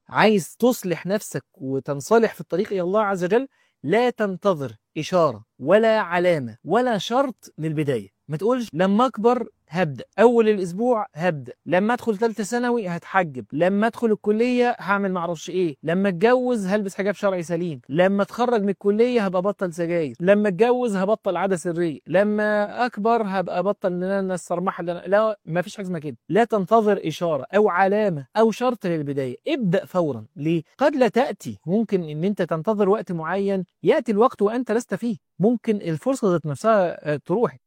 عايز تصلح نفسك وتنصلح في الطريق الى الله عز وجل لا تنتظر اشاره ولا علامه ولا شرط للبدايه ما تقولش لما اكبر هبدا اول الاسبوع هبدا لما ادخل ثالثه ثانوي هتحجب لما ادخل الكليه هعمل معرفش ايه لما اتجوز هلبس حجاب شرعي سليم لما اتخرج من الكليه هبقى بطل سجاير لما اتجوز هبطل عاده سريه لما اكبر هبقى بطل ان انا الصرمحه اللي أنا... لا ما فيش حاجه اسمها كده لا تنتظر اشاره او علامه او شرط للبدايه ابدا فورا ليه قد لا تاتي ممكن ان انت تنتظر وقت معين ياتي الوقت وانت لست فيه ممكن الفرصه ذات نفسها آه، تروح